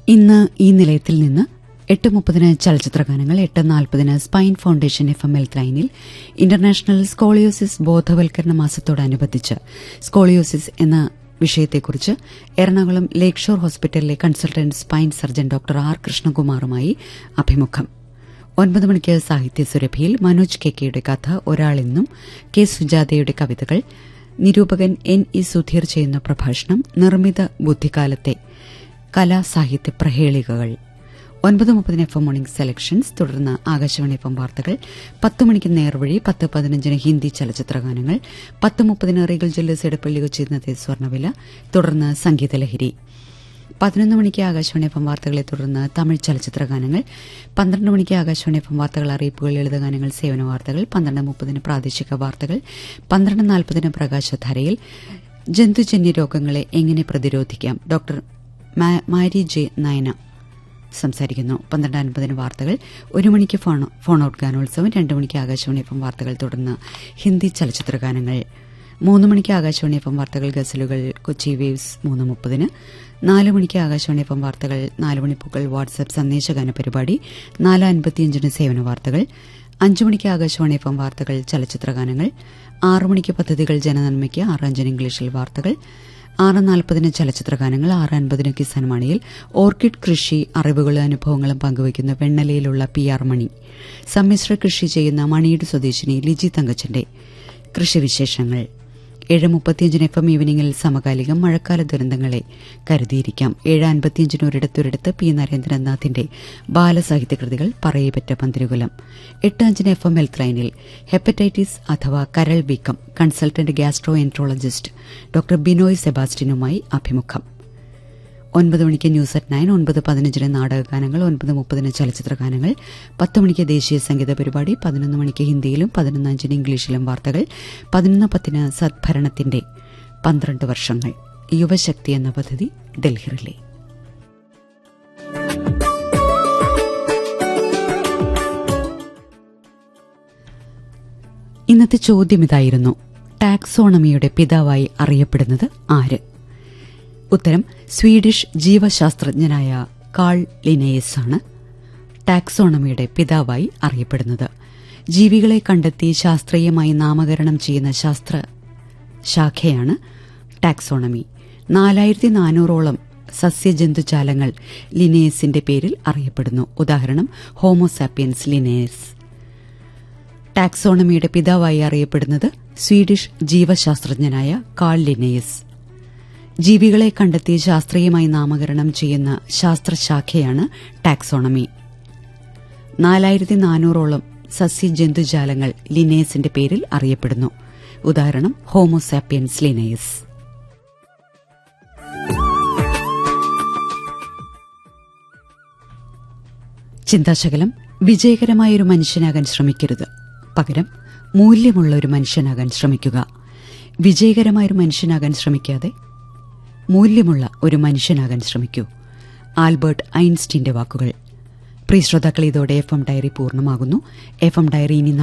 ഇന്ന് ഈ നിലയത്തിൽ നിന്ന് എട്ട് മുപ്പതിന് ചലച്ചിത്രഗാനങ്ങൾ എട്ട് നാൽപ്പതിന് spine foundation F M health ലൈനിൽ ഇന്റർനാഷണൽ സ്കോളിയോസിസ് ബോധവൽക്കരണ മാസത്തോടനുബന്ധിച്ച് സ്കോളിയോസിസ് എന്ന വിഷയത്തെക്കുറിച്ച് എറണാകുളം ലേക്ക് ഷോർ ഹോസ്പിറ്റലിലെ consultant spine surgeon doctor R കൃഷ്ണകുമാറുമായി അഭിമുഖം ഒൻപത് മണിക്ക് സാഹിത്യ സുരഭിയിൽ മനോജ് കെ കെയുടെ കഥ ഒരാളെന്നും കെ സുജാതയുടെ കവിതകൾ നിരൂപകൻ എൻ ഇ സുധീർ ചെയ്യുന്ന പ്രഭാഷണം നിർമ്മിത ബുദ്ധിക്കാലത്തെ കലാസാഹിത്യ പ്രഹേളികകൾ ഒൻപത് മുപ്പതിന് എഫ് എം മോർണിംഗ് സെലക്ഷൻസ് തുടർന്ന് ആകാശവാണി എഫ് എം വാർത്തകൾ പത്ത് മണിക്ക് നേർവഴി പത്ത് പതിനഞ്ചിന് ഹിന്ദി ചലച്ചിത്രഗാനങ്ങൾ പത്ത് മുപ്പതിന് റീഗൽ ജ്വല്ലേഴ്സ് ഇടപ്പള്ളി കൊച്ചി ഇന്നത്തെ സ്വർണ്ണവില തുടർന്ന് സംഗീതലഹരി പതിനൊന്ന് മണിക്ക് ആകാശവാണി എഫ് എം വാർത്തകളെ തുടർന്ന് തമിഴ് ചലച്ചിത്രഗാനങ്ങൾ പന്ത്രണ്ട് മണിക്ക് ആകാശവാണി എഫ് എം വാർത്തകൾ അറിയിപ്പുകൾ ലളിതഗാനങ്ങൾ സേവന വാർത്തകൾ പന്ത്രണ്ട് മുപ്പതിന് പ്രാദേശിക വാർത്തകൾ പന്ത്രണ്ട് നാൽപ്പതിന് പ്രകാശധാരയിൽ ജന്തുജന്യ രോഗങ്ങളെ എങ്ങനെ പ്രതിരോധിക്കാം ഡോക്ടർ മാ- മാരി ജെ നയന സംസാരിക്കുന്നു പന്ത്രണ്ട് അൻപതിന് വാർത്തകൾ ഒരു മണിക്ക് ഫോൺ ഫോൺ ഔട്ട് ഗാനോത്സവം രണ്ട് മണിക്ക് ആകാശവാണി എഫ് എം വാർത്തകൾ തുടർന്ന് ഹിന്ദി ചലച്ചിത്ര ഗാനങ്ങൾ മൂന്ന് മണിക്ക് ആകാശവാണി എഫ് എം വാർത്തകൾ ഗസലുകൾ കൊച്ചി വേവ്സ് മൂന്ന് മുപ്പതിന് നാല് മണിക്ക് ആകാശവാണി എഫ് എം വാർത്തകൾ നാല് മണിപ്പൂക്കൾ വാട്സ്ആപ്പ് സന്ദേശഗാന പരിപാടി നാല് അൻപത്തിയഞ്ചിന് സേവന വാർത്തകൾ അഞ്ചു മണിക്ക് ആകാശവാണി എഫ് എം വാർത്തകൾ ചലച്ചിത്ര ഗാനങ്ങൾ ആറു മണിക്ക് പദ്ധതികൾ ജനനന്മയ്ക്ക് ആറ് അഞ്ചിന് ഇംഗ്ലീഷിൽ വാർത്തകൾ ആറ് നാൽപ്പതിന് ചലച്ചിത്രഗാനങ്ങൾ ആറ് അൻപതിന് കിസാൻ മണിയിൽ ഓർക്കിഡ് കൃഷി അറിവുകളും അനുഭവങ്ങളും പങ്കുവയ്ക്കുന്ന വെണ്ണലയിലുള്ള പി ആർ മണി സമ്മിശ്ര കൃഷി ചെയ്യുന്ന മണിയുടെ സ്വദേശിനി ലിജി തങ്കച്ചന്റെ കൃഷിവിശേഷങ്ങൾ ഏഴ് മുപ്പത്തിയഞ്ചിന് എഫ് എം ഈവനിങ്ങിൽ സമകാലികം മഴക്കാല ദുരന്തങ്ങളെ കരുതിയിരിക്കാം ഏഴ് അൻപത്തിയഞ്ചിന് ഒരിടത്തൊരിടത്ത് പി നരേന്ദ്രനാഥിന്റെ ബാലസാഹിത്യകൃതികൾ പറയപ്പെട്ട പന്തിരുകുലം എട്ട് അഞ്ചിന് എഫ് എം ഹെൽത്ത് ലൈനിൽ ഹെപ്പറ്റൈറ്റിസ് അഥവാ കരൾ വീക്കം consultant gastroenterologist doctor Binoy സെബാസ്റ്റ്യനുമായി അഭിമുഖം ഒൻപത് മണിക്ക് ന്യൂസ് അറ്റ് നയൻ ഒൻപത് പതിനഞ്ചിന് നാടകഗാനങ്ങൾ ഒൻപത് മുപ്പതിന് ചലച്ചിത്രഗാനങ്ങൾ പത്ത് മണിക്ക് ദേശീയ സംഗീത പരിപാടി പതിനൊന്ന് മണിക്ക് ഹിന്ദിയിലും പതിനൊന്ന് അഞ്ചിന് ഇംഗ്ലീഷിലും വാർത്തകൾ പതിനൊന്ന് പത്തിന് സദ്ഭരണത്തിന്റെ പന്ത്രണ്ട് വർഷങ്ങൾ യുവശക്തി എന്ന പദ്ധതി ഡൽഹി റിലേ ഇന്നത്തെ ചോദ്യം ഇതായിരുന്നു ടാക്സോണമിയുടെ പിതാവായി അറിയപ്പെടുന്നത് ആര് ഉത്തരം സ്വീഡിഷ് ജീവശാസ്ത്രജ്ഞനായ കാൾ ലിനേയസ് ആണ് ടാക്സോണമിയുടെ പിതാവായി അറിയപ്പെടുന്നത് ജീവികളെ കണ്ടെത്തി ശാസ്ത്രീയമായി നാമകരണം ചെയ്യുന്ന ശാസ്ത്ര ശാഖയാണ് ടാക്സോണമി നാലായിരത്തി നാനൂറോളം സസ്യജന്തുജാലങ്ങൾ ലിനേയസിന്റെ പേരിൽ അറിയപ്പെടുന്നു ഉദാഹരണം ഹോമോസാപ്പിയൻസ് ലിനേയസ് ടാക്സോണമിയുടെ പിതാവായി അറിയപ്പെടുന്നത് സ്വീഡിഷ് ജീവശാസ്ത്രജ്ഞനായ കാൾ ലിനേയസ് ജീവികളെ കണ്ടെത്തി ശാസ്ത്രീയമായി നാമകരണം ചെയ്യുന്ന ശാസ്ത്രശാഖയാണ് ടാക്സോണമി നാലായിരത്തി നാനൂറോളം സസ്യജന്തുജാലങ്ങൾ ലിനേയസിന്റെ പേരിൽ അറിയപ്പെടുന്നു ഉദാഹരണം ഹോമോസാപ്പിയൻസ് ലിനേയസ് ചിന്താശകലം വിജയകരമായ ഒരു മനുഷ്യനാകാൻ ശ്രമിക്കരുത് പകരം മൂല്യമുള്ള ഒരു മനുഷ്യനാകാൻ ശ്രമിക്കുക വിജയകരമായ ഒരു മനുഷ്യനാകാൻ ശ്രമിക്കാതെ മൂല്യമുള്ള ഒരു മനുഷ്യനാകാൻ ശ്രമിക്കൂ ആൽബർട്ട് ഐൻസ്റ്റീന്റെ വാക്കുകൾ പ്രിയ ശ്രോതാക്കൾ ഇതോടെ എഫ് എം ഡയറി പൂർണ്ണമാകുന്നു എഫ് എം ഡയറി ഇനി